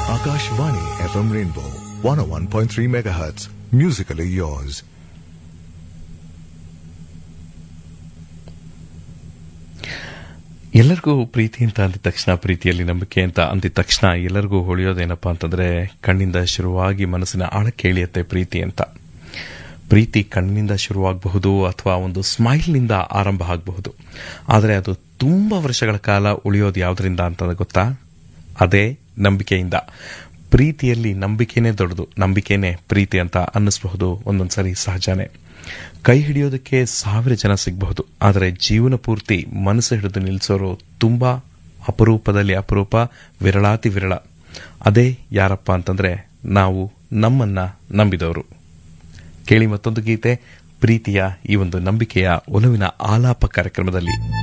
Akashvani FM Rainbow 101.3 MHz. Musically yours. ಎಲ್ಲರಿಗೂ ಪ್ರೀತಿ ಅಂತ ಅಂದಿದ ತಕ್ಷಣ ಪ್ರೀತಿಯಲ್ಲಿ ನಂಬಿಕೆ ಅಂತ ಅಂದಿದ ತಕ್ಷಣ ಎಲ್ಲರಿಗೂ ಹೊಳೆಯೋದೇನಪ್ಪಾ ಅಂತಂದ್ರೆ ಕಣ್ಣಿಂದ ಶುರುವಾಗಿ ಮನಸ್ಸಿನ ಆಳಕ್ಕೆ ಇಳಿಯುತ್ತೆ ಪ್ರೀತಿ ಅಂತ ಪ್ರೀತಿ ಕಣ್ಣಿನಿಂದ ಶುರುವಾಗಬಹುದು ಅಥವಾ ಒಂದು ಸ್ಮೈಲ್ನಿಂದ ಆರಂಭ ಆಗಬಹುದು ಆದರೆ ಅದು ತುಂಬಾ ವರ್ಷಗಳ ಕಾಲ ಉಳಿಯೋದು ಯಾವುದರಿಂದ ಅಂತ ಗೊತ್ತಾ ಅದೇ ನಂಬಿಕೆಯಿಂದ ಪ್ರೀತಿಯಲ್ಲಿ ನಂಬಿಕೆನೇ ದೊಡ್ಡದು ನಂಬಿಕೆನೇ ಪ್ರೀತಿ ಅಂತ ಅನ್ನಿಸಬಹುದು ಒಂದೊಂದ್ಸರಿ ಸಹಜನೇ ಕೈ ಹಿಡಿಯೋದಕ್ಕೆ ಸಾವಿರ ಜನ ಸಿಗಬಹುದು ಆದರೆ ಜೀವನ ಪೂರ್ತಿ ಮನಸ್ಸು ಹಿಡಿದು ನಿಲ್ಲಿಸೋರು ತುಂಬಾ ಅಪರೂಪದಲ್ಲಿ ಅಪರೂಪ ವಿರಳಾತಿ ವಿರಳ ಅದೇ ಯಾರಪ್ಪ ಅಂತಂದ್ರೆ ನಾವು ನಮ್ಮನ್ನ ನಂಬಿದವರು ಕೇಳಿ ಮತ್ತೊಂದು ಗೀತೆ ಪ್ರೀತಿಯ ಈ ಒಂದು ನಂಬಿಕೆಯ ಒಲವಿನ ಆಲಾಪ ಕಾರ್ಯಕ್ರಮದಲ್ಲಿ